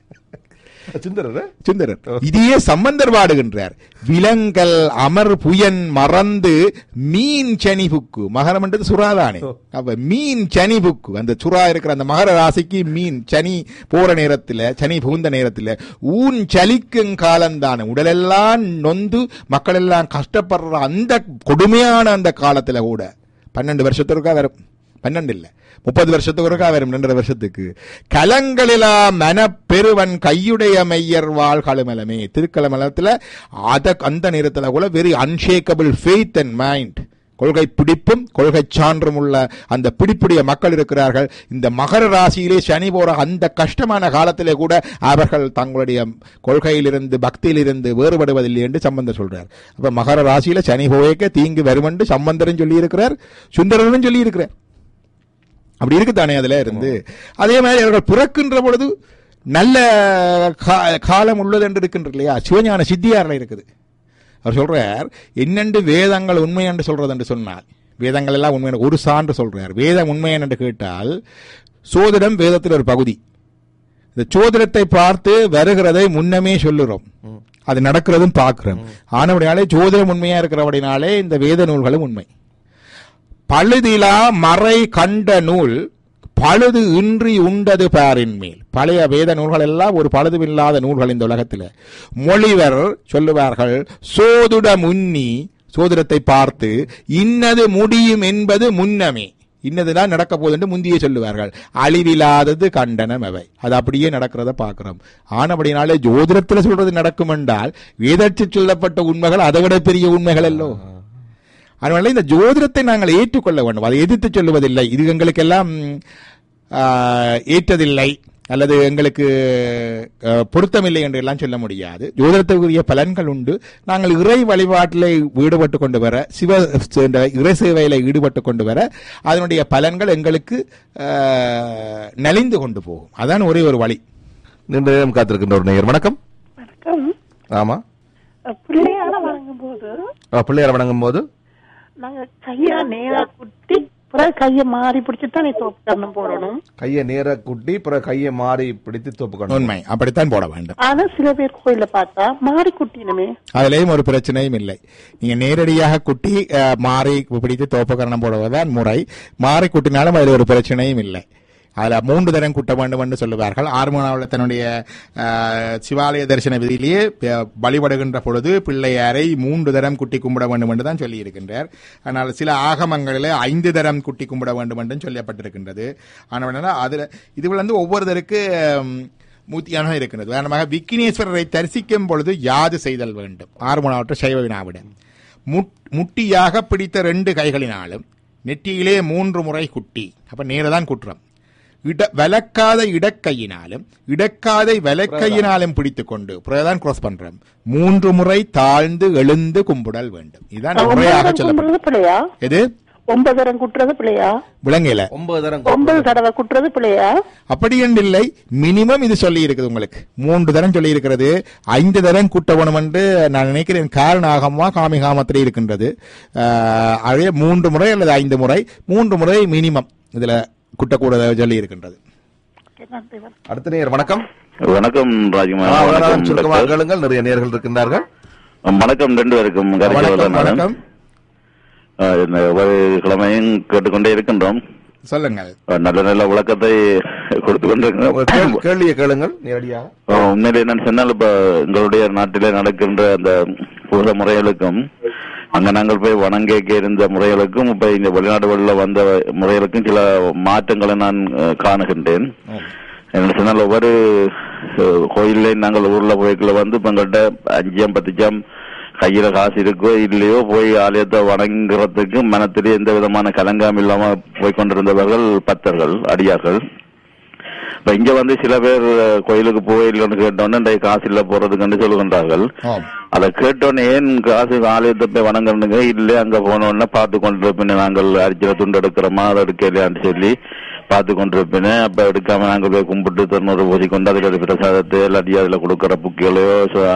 சுந்தரர் சுந்தரர் இதையே சம்பந்தர் பாடுகின்றார் விலங்கல் அமர் புயன் மறந்து மீன் சனி புக்கு மகரம் என்றது சுறாதானே அப்ப மீன் சனி புக்கு அந்த சுறா இருக்கிற அந்த மகர ராசிக்கு மீன் சனி போற நேரத்துல சனி புகுந்த நேரத்துல ஊன் சலிக்கும் காலம்தானே உடலெல்லாம் நொந்து மக்கள் எல்லாம் கஷ்டப்படுற அந்த கொடுமையான அந்த காலத்துல கூட பன்னெண்டு வருஷத்திற்கா வரும் பன்னெண்டு இல்ல முப்பது வருஷத்துக்கு ஒருக்கா வரும் ரெண்டரை வருஷத்துக்கு கலங்களிலா மனப்பெருவன் கையுடைய மையர் வாழ் களமலமே திருக்கலமலத்துல அத அந்த நேரத்துல கூட very unshakable faith and mind கொள்கை பிடிப்பும் கொள்கை சான்றும் உள்ள அந்த பிடிப்புடைய மக்கள் இருக்கிறார்கள் இந்த மகர ராசியிலே சனி போற அந்த கஷ்டமான காலத்திலே கூட அவர்கள் தங்களுடைய கொள்கையிலிருந்து பக்தியிலிருந்து வேறுபடுவதில்லை என்று சம்பந்தர் சொல்றார் அப்ப மகர ராசியில சனி போயக்க தீங்கு வரும் என்று சம்பந்தரும் சொல்லி இருக்கிறார் சுந்தரனும் சொல்லி இருக்கிறார் அப்படி இருக்குதானே அதுல இருந்து அதே மாதிரி அவர்கள் பிறக்கின்ற பொழுது நல்ல கா- காலம் உள்ளது என்று இருக்கின்ற இல்லையா சிவஞான சித்தியாரில் இருக்குது அவர் சொல்றார் என்னென்று வேதங்கள் உண்மை என்று சொல்றது என்று சொன்னால் வேதங்கள் எல்லாம் உண்மை ஒரு சான்று சொல்றார் வேதம் உண்மை என்று கேட்டால் சோதிடம் வேதத்தில் ஒரு பகுதி இந்த சோதிடத்தை பார்த்து வருகிறதை முன்னமே சொல்லுறோம் அது நடக்கிறதும் பார்க்கிறோம் ஆனபடினாலே ஜோதிடம் உண்மையா இருக்கிறபடினாலே இந்த வேத நூல்களும் உண்மை பழுதிலா மறை கண்ட நூல் பழுது இன்றி உண்டது பாரின் மேல் பழைய வேத நூல்கள் எல்லாம் ஒரு பழுதுமில்லாத நூல்கள் இந்த உலகத்தில் மொழிவர் சொல்லுவார்கள் சோதுட முன்னி சோதிடத்தை பார்த்து இன்னது முடியும் என்பது முன்னமே இன்னதுதான் நடக்க போகுதுன்னு முந்தியே சொல்லுவார்கள் அழிவில்லாதது கண்டனம் அவை அது அப்படியே நடக்கிறத பார்க்கிறோம் ஆனபடினாலே ஜோதிடத்தில் சொல்றது நடக்கும் என்றால் வேதத்தில் சொல்லப்பட்ட உண்மைகள் அதை விட பெரிய உண்மைகள் அல்லோ அதனால இந்த ஜோதிடத்தை நாங்கள் ஏற்றுக்கொள்ள வேண்டும் அதை எதிர்த்து சொல்லுவதில்லை இது எங்களுக்கெல்லாம் ஆ, ஏற்றதில்லை அல்லது எங்களுக்கு ஆ, பொருத்தமில்லை என்று எல்லாம் சொல்ல முடியாது ஜோதிடத்துக்குரிய பலன்கள் உண்டு நாங்கள் இறை வழிபாட்டில் ஈடுபட்டு கொண்டு வர சிவ இந்த இறை சேவையில் ஈடுபட்டு கொண்டு வர அதனுடைய பலன்கள் எங்களுக்கு ஆ, நலிந்து கொண்டு போகும் அதான் ஒரே ஒரு வழி நீண்ட நேரம் காத்திருக்கின்ற ஒரு நேயர் வணக்கம் வணக்கம் ஆமா பிள்ளையார வழங்கும் போது ஆ, பிள்ளையார் வணங்கும் போது நாங்க கைய நேரா குட்டி பிறகு கைய மாறி பிடிச்சிட்டு தான் நீ தோப்பு கண்ணம் போடணும் கையை நேர குட்டி பிறகு கையை மாறி பிடித்து தோப்பு உண்மை அப்படித்தான் போட வேண்டும் ஆனா சில பேர் கோயில பார்த்தா மாறி குட்டினுமே அதுலயும் ஒரு பிரச்சனையும் இல்லை நீங்க நேரடியாக குட்டி அஹ், மாறி பிடித்து தோப்பகரணம் போடுவதுதான் முறை மாறி குட்டினாலும் அதுல ஒரு பிரச்சனையும் இல்லை அதுல மூன்று தரம் குட்ட வேண்டும் என்று சொல்லுவார்கள் ஆறுமணாவில் தன்னுடைய அஹ், சிவாலய தரிசன விதியிலேயே ப- வழிபடுகின்ற பொழுது பிள்ளையாரை மூன்று தரம் குட்டி கும்பிட வேண்டும் என்று தான் சொல்லி இருக்கின்றார் ஆனால் சில ஆகமங்களிலே ஐந்து தரம் குட்டி கும்பிட வேண்டும் என்றும் சொல்லப்பட்டிருக்கின்றது ஆனால் அதுல இது வந்து ஒவ்வொருத்தருக்கு உம், மூத்தியாக இருக்கிறது உதாரணமாக விக்கினேஸ்வரரை தரிசிக்கும் பொழுது யாது செய்தல் வேண்டும் ஆறுமணாவற்ற சைவ வினாவிட முட்- முட்டியாக பிடித்த ரெண்டு கைகளினாலும் நெற்றியிலே மூன்று முறை குட்டி அப்ப நேரதான் குற்றம் இட வலக்காத இடக்கையினாலும் இடக்காதை வலக்கையினாலும் பிடித்துக் கொண்டு தான் கிராஸ் பண்றோம் மூன்று முறை தாழ்ந்து எழுந்து கும்பிடல் வேண்டும் இதுதான் முறையாக ஒன்பதரம் சொல்லப்படும் குட்டுறது பிள்ளையா எது ஒன்பதரம் குட்டுறது பிள்ளையா விளங்கல ஒன்பது தரம் ஒன்பது தடவை குட்டுறது பிள்ளையா அப்படி என்று இல்லை மினிமம் இது சொல்லி இருக்குது உங்களுக்கு மூன்று தரம் சொல்லி இருக்கிறது ஐந்து தரம் கூட்ட வேணும் என்று நான் நினைக்கிறேன் காரணாகமா காமிகாமத்திலே இருக்கின்றது ஆஹ், அதே மூன்று முறை அல்லது ஐந்து முறை மூன்று முறை மினிமம் இதுல குட்டக்கூட சொல்லி இருக்கின்றது நன்றி வணக்கம். அடுத்த நேயர் வணக்கம் வணக்கம் ராஜ்குமார் ஆ, வணக்கம் வணக்கம். சுருக்கமாக டாக்டர். கேளுங்கள் நிறைய நேர்கள் இருக்கின்றார்கள் வணக்கம் ரெண்டு பேருக்கும் வணக்கம் கரிசோதரன் வணக்கம் இந்த ஒவ்வொரு கிழமையும் கேட்டுக்கொண்டே இருக்கின்றோம் சொல்லுங்கள் அஹ், நல்ல நல்ல விளக்கத்தை கொடுத்து உங்கள் கொண்டிருக்கிறோம் கேள்- கேள்வியை கேளுங்கள் நேரடியாக அஹ், உண்மையிலே நான் சொன்னால் இப்ப எங்களுடைய நாட்டிலே நடக்கின்ற அந்த பூச முறைகளுக்கும் அங்க நாங்கள் போய் வணங்கிக்க இருந்த முறைகளுக்கும் இப்ப இந்த வெளிநாடுகளில் வந்த முறைகளுக்கும் சில மாற்றங்களை நான் அஹ், காணுகின்றேன் என்ன சொன்னால் ஒவ்வொரு அஹ், கோயில்லையும் நாங்கள் ஊர்ல போய்க்குள்ள வந்து இப்ப எங்கள்கிட்ட அஞ்சாம் பத்துச்சாம் கையில காசு இருக்கோ இல்லையோ போய் ஆலயத்தை வணங்குறதுக்கு மனத்திலே எந்த விதமான கலங்காம இல்லாம போய் கொண்டிருந்தவர்கள் பக்தர்கள் அடியார்கள் இப்ப இங்க வந்து சில பேர் அஹ், கோயிலுக்கு போயில்லைன்னு கேட்டோன்னே இன்றைய காசு இல்ல போறதுக்குன்னு சொல்லுகின்றார்கள் ஆம். அதை கேட்டோன்னே ஏன் காசு ஆலயத்தை போய் வணங்குறதுங்க இல்ல அங்க போனோடனே பார்த்து கொண்டிருப்பின நாங்கள் அரிச்சல துண்டு எடுக்கிறோமா அதை எடுக்கலையான்னு சொல்லி பார்த்து கொண்டிருப்பின அப்ப எடுக்காம நாங்கள் போய் கும்பிட்டு தொண்ணூறு பூஜை கொண்டு அதுல ஒரு பிரசாதத்தை இல்லாட்டி அதுல கொடுக்கிற புக்கிகளையோ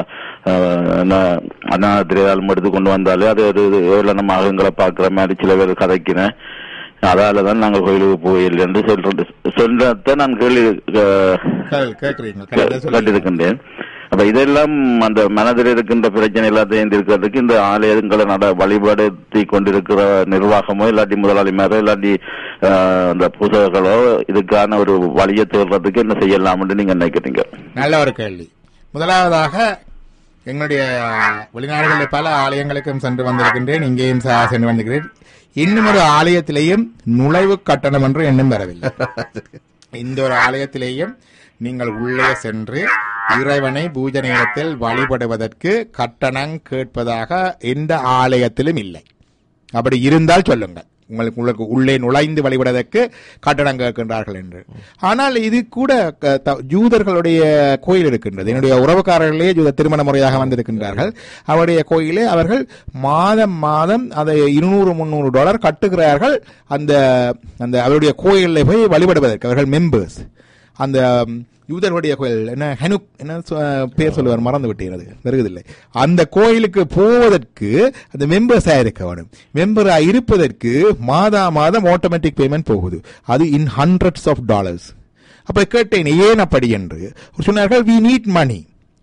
அண்ணாத்திரையாலும் எடுத்து கொண்டு வந்தாலே அது ஒரு ஏழு நம்ம அகங்களை பாக்குற மாதிரி சில பேர் கதைக்கிறேன் அதால தான் நாங்கள் கோயிலுக்கு போயில்லை என்று சொல்றது சொல்றத நான் கேள்வி அஹ், கேள்- கேட்கிறீங்க கரெக்டா சொல்லுங்க. கேட்டிருக்கின்றேன் அப்ப இதெல்லாம் அந்த மனதில் இருக்கின்ற பிரச்சனை எல்லாத்தையும் இருக்கிறதுக்கு இந்த ஆலயங்களை நட வழிபடுத்தி கொண்டிருக்கிற நிர்வாகமோ இல்லாட்டி முதலாளிமாரோ இல்லாட்டி அஹ், அந்த பூசகர்களோ இதுக்கான ஒரு வழியை தேடுறதுக்கு என்ன செய்யலாம்னு நீங்க நினைக்கிறீங்க நல்ல ஒரு கேள்வி முதலாவதாக எங்களுடைய வெளிநாடுகளில் பல ஆலயங்களுக்கும் சென்று வந்திருக்கின்றேன் இங்கேயும் ச- சென்று வந்திருக்கிறேன் இன்னும் ஒரு ஆலயத்திலேயும் நுழைவு கட்டணம் என்று எண்ணம் வரவில்லை இந்த ஒரு ஆலயத்திலேயும் நீங்கள் உள்ளே சென்று இறைவனை பூஜை நேரத்தில் வழிபடுவதற்கு கட்டணம் கேட்பதாக எந்த ஆலயத்திலும் இல்லை அப்படி இருந்தால் சொல்லுங்கள் உங்களுக்கு உங்களுக்கு உள்ளே நுழைந்து வழிபடுவதற்கு கட்டணம் கேட்கின்றார்கள் என்று ஆனால் இது கூட க- த- யூதர்களுடைய கோயில் இருக்கின்றது என்னுடைய உறவுக்காரர்களே யூத திருமண முறையாக வந்திருக்கின்றார்கள் அவருடைய கோயிலே அவர்கள் மாதம் மாதம் அதை இருநூறு முந்நூறு டாலர் கட்டுகிறார்கள் அந்த அந்த அவருடைய கோயிலில் போய் வழிபடுவதற்கு அவர்கள் மெம்பர்ஸ் அந்த ம், யூதர்களுடைய கோயில் என்ன ஹெனுக் என்ன சொ- பேர் சொல்லுவார் மறந்து விட்டீர்கள் வருவதில்லை அந்த கோயிலுக்கு போவதற்கு அந்த மெம்பர்ஸா இருக்க வேணும் மெம்பரா இருப்பதற்கு மாதா மாதம் ஆட்டோமேட்டிக் பேமெண்ட் போகுது அது இன் ஹண்ட்ரட்ஸ் ஆஃப் டாலர்ஸ் அப்ப கேட்டேன் ஏன் அப்படி என்று சொன்னார்கள் we need money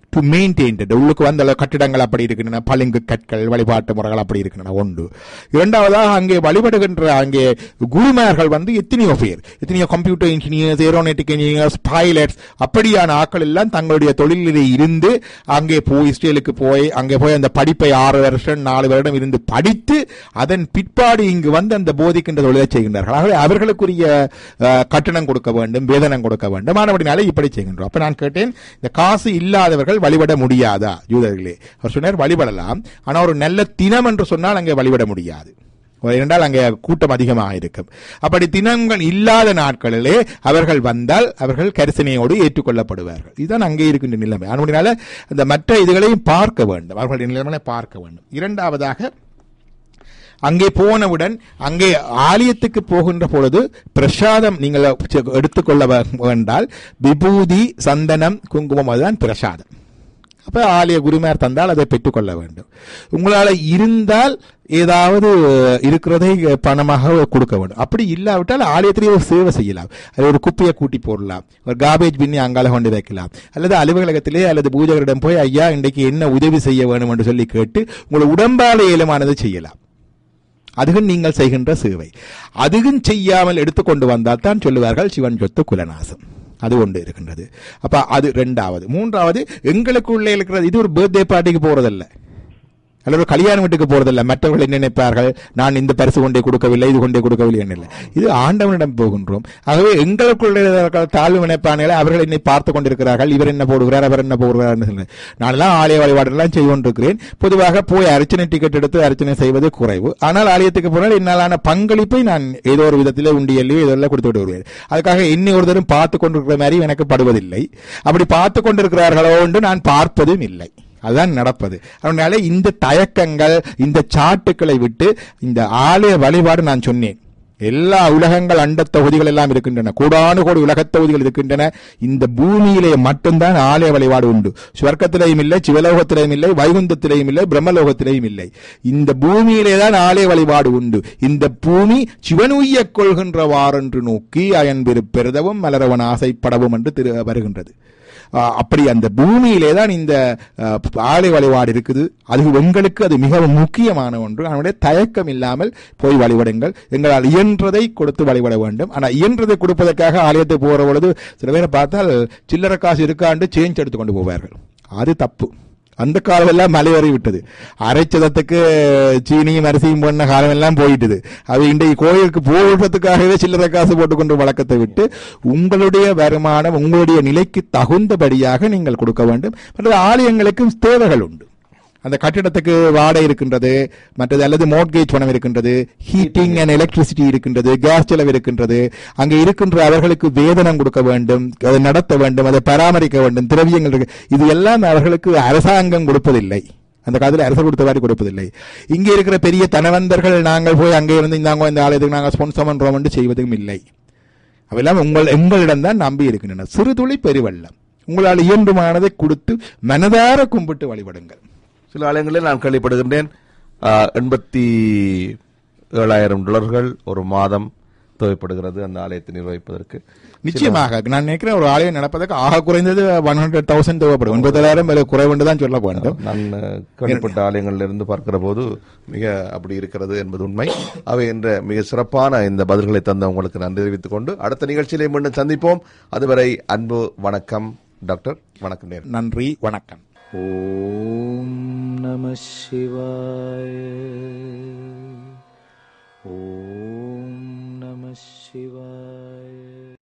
to maintain உள்ளுக்கு வந்த அளவு கட்டிடங்கள் அப்படி இருக்கின்றன பளிங்கு கற்கள் வழிபாட்டு முறைகள் அப்படி இருக்கின்றன ஒன்று இரண்டாவதாக அங்கே வழிபடுகின்ற அங்கே குருமார்கள் வந்து எத்தனையோ பேர் எத்தனையோ computer engineers aeronautic engineers pilots அப்படியான ஆட்கள் எல்லாம் தங்களுடைய தொழிலிலே இருந்து அங்கே போய் இஸ்ரேலுக்கு போய் அங்கே போய் அந்த படிப்பை ஆறு வருஷம் நாலு வருடம் இருந்து படித்து அதன் பிற்பாடு இங்கு வந்து அந்த போதிக்கின்ற தொழிலை செய்கின்றார்கள் ஆகவே அவர்களுக்குரிய அஹ், கட்டணம் கொடுக்க வேண்டும் வேதனம் கொடுக்க வேண்டும் ஆனபடினாலே இப்படி செய்கின்றோம் அப்ப நான் கேட்டேன் இந்த காசு இல்லாதவர்கள் வழிபட முடியாதா யூதர்களே அவர் சொன்னார் வழிபடலாம் ஆனா ஒரு நல்ல தினம் என்று சொன்னால் அங்கே வழிபட முடியாது இரண்டால் அங்கே கூட்டம் அதிகமாக இருக்கும் அப்படி தினங்கள் இல்லாத நாட்களிலே அவர்கள் வந்தால் அவர்கள் கரிசனையோடு ஏற்றுக்கொள்ளப்படுவார்கள் இதுதான் அங்கே இருக்கின்ற நிலைமை அதனால அந்த மற்ற இதுகளையும் பார்க்க வேண்டும் அவர்களுடைய நிலைமையை பார்க்க வேண்டும் இரண்டாவதாக அங்கே போனவுடன் அங்கே ஆலயத்துக்கு போகின்ற பொழுது பிரசாதம் நீங்கள் எடுத்துக்கொள்ள வே- வேண்டால் விபூதி சந்தனம் குங்குமம் அதுதான் பிரசாதம் அப்ப ஆலய குருமார் தந்தால் அதை பெற்றுக்கொள்ள வேண்டும் உங்களால இருந்தால் ஏதாவது இருக்கிறதை பணமாக கொடுக்க வேண்டும் அப்படி இல்லாவிட்டால் ஆலயத்திலேயே ஒரு சேவை செய்யலாம் அது ஒரு குப்பையை கூட்டி போடலாம் ஒரு காபேஜ் பின்னி அங்கால கொண்டு வைக்கலாம் அல்லது அலுவலகத்திலே அல்லது பூஜகரிடம் போய் ஐயா இன்றைக்கு என்ன உதவி செய்ய வேண்டும் என்று சொல்லி கேட்டு உங்களை உடம்பால இயலுமானதை செய்யலாம் அதுவும் நீங்கள் செய்கின்ற சேவை அதுவும் செய்யாமல் எடுத்துக்கொண்டு வந்தால் தான் சொல்லுவார்கள் சிவன் சொத்து குலநாசம் அது ஒன்று இருக்கின்றது அப்ப அது ரெண்டாவது மூன்றாவது எங்களுக்குள்ளே இருக்கிறது இது ஒரு பர்த்டே பார்ட்டிக்கு போறதல்ல அல்லது ஒரு கல்யாண வீட்டுக்கு போறதில்ல மற்றவர்கள் என்ன நினைப்பார்கள் நான் இந்த பரிசு கொண்டே கொடுக்கவில்லை இது கொண்டே கொடுக்கவில்லை என்ன இது ஆண்டவனிடம் போகின்றோம் ஆகவே எங்களுக்குள்ள இருக்கிற தாழ்வு நினைப்பானே அவர்கள் என்னை பார்த்து கொண்டிருக்கிறார்கள் இவர் என்ன போடுகிறார் அவர் என்ன போடுகிறார் நான் எல்லாம் ஆலய வழிபாடெல்லாம் செய்து கொண்டிருக்கிறேன் பொதுவாக போய் அர்ச்சனை டிக்கெட் எடுத்து அர்ச்சனை செய்வது குறைவு ஆனால் ஆலயத்துக்கு போனால் என்னாலான பங்களிப்பை நான் ஏதோ ஒரு விதத்திலே உண்டியல்லையோ இதெல்லாம் கொடுத்து விட்டு வருவேன் அதுக்காக இன்னி ஒருத்தரும் பார்த்து கொண்டிருக்கிற மாதிரி எனக்கு படுவதில்லை அப்படி பார்த்து கொண்டிருக்கிறார்களோ என்று நான் பார்ப்பதும் இல்லை அதுதான் நடப்பது அதனால இந்த தயக்கங்கள் இந்த சாட்டுக்களை விட்டு இந்த ஆலய வழிபாடு நான் சொன்னேன் எல்லா உலகங்கள் அண்டத் தொகுதிகள் எல்லாம் இருக்கின்றன கூடானு கோடி உலகத் தொகுதிகள் இருக்கின்றன இந்த பூமியிலே மட்டும்தான் ஆலய வழிபாடு உண்டு சுவர்க்கத்திலேயும் இல்லை சிவலோகத்திலேயும் இல்லை வைகுந்தத்திலேயும் இல்லை பிரம்மலோகத்திலேயும் இல்லை இந்த பூமியிலே தான் ஆலய வழிபாடு உண்டு இந்த பூமி சிவனுய்ய கொள்கின்றவாறென்று நோக்கி அயன்பிரு பெருதவும் மலரவன் ஆசைப்படவும் என்று திரு வருகின்றது ஆஹ் அப்படி அந்த பூமியிலே தான் இந்த ஆஹ், ஆலய வழிபாடு இருக்குது அது உங்களுக்கு அது மிகவும் முக்கியமான ஒன்று அதனுடைய தயக்கம் இல்லாமல் போய் வழிபடுங்கள் எங்களால் இயன்றதை கொடுத்து வழிபட வேண்டும் ஆனால் இயன்றதை கொடுப்பதற்காக ஆலயத்துக்கு போகிற பொழுது சில பேரை பார்த்தால் சில்லறை காசு இருக்காண்டு சேஞ்ச் எடுத்து கொண்டு போவார்கள் அது தப்பு அந்த காலம் எல்லாம் மலையேறி விட்டது அரைச்சதத்துக்கு சீனியும் அரிசியும் பண்ண காலம் எல்லாம் போயிட்டுது அது இன்றைக்கு கோயிலுக்கு போடுறதுக்காகவே சில்லறை காசு போட்டுக்கொண்டு வழக்கத்தை விட்டு உங்களுடைய வருமானம் உங்களுடைய நிலைக்கு தகுந்தபடியாக நீங்கள் கொடுக்க வேண்டும் மற்றது ஆலயங்களுக்கும் தேவைகள் உண்டு அந்த கட்டிடத்துக்கு வாடகை இருக்கின்றது மற்றது அல்லது மோட்கேஜ் பணம் இருக்கின்றது ஹீட்டிங் அண்ட் எலக்ட்ரிசிட்டி இருக்கின்றது கேஸ் செலவு இருக்கின்றது அங்கே இருக்கின்ற அவர்களுக்கு வேதனம் கொடுக்க வேண்டும் அதை நடத்த வேண்டும் அதை பராமரிக்க வேண்டும் திரவியங்கள் இருக்கு இது எல்லாம் அவர்களுக்கு அரசாங்கம் கொடுப்பதில்லை அந்த காலத்தில் அரசு கொடுத்த மாதிரி கொடுப்பதில்லை இங்கே இருக்கிற பெரிய தனவந்தர்கள் நாங்கள் போய் அங்கே இருந்து இந்தாங்க இந்த ஆலயத்துக்கு நாங்கள் ஸ்பான்சர் பண்றோம் என்று செய்வதும் இல்லை அவையெல்லாம் உங்கள் எங்களிடம் தான் நம்பி இருக்கின்றன சிறுதுளி பெருவெள்ளம் உங்களால் இயன்றுமானதை கொடுத்து மனதார கும்பிட்டு வழிபடுங்கள் சில ஆலயங்களில் நான் கேள்விப்படுகின்றேன் ஆஹ், எண்பத்தி ஏழாயிரம் டாலர்கள் ஒரு மாதம் தேவைப்படுகிறது அந்த ஆலயத்தை நிர்வகிப்பதற்கு நிச்சயமாக நான் நினைக்கிறேன் ஒரு ஆலயம் நடப்பதற்கு ஆக குறைந்தது ஒன் ஹண்ட்ரட் தௌசண்ட் தேவைப்படும் ஒன்பதாயிரம் விலை குறைவுண்டு தான் சொல்ல வேண்டும் நான் அஹ், கேள்விப்பட்ட ஆலயங்களில் இருந்து பார்க்கிற போது மிக அப்படி இருக்கிறது என்பது உண்மை அவை என்ற மிக சிறப்பான இந்த பதில்களை தந்த உங்களுக்கு நன்றி தெரிவித்துக் கொண்டு அடுத்த நிகழ்ச்சியிலே மீண்டும் சந்திப்போம் அதுவரை அன்பு வணக்கம் டாக்டர் வணக்கம் நேரம் நன்றி வணக்கம் ॐ नमः शिवाय ॐ नमः शिवाय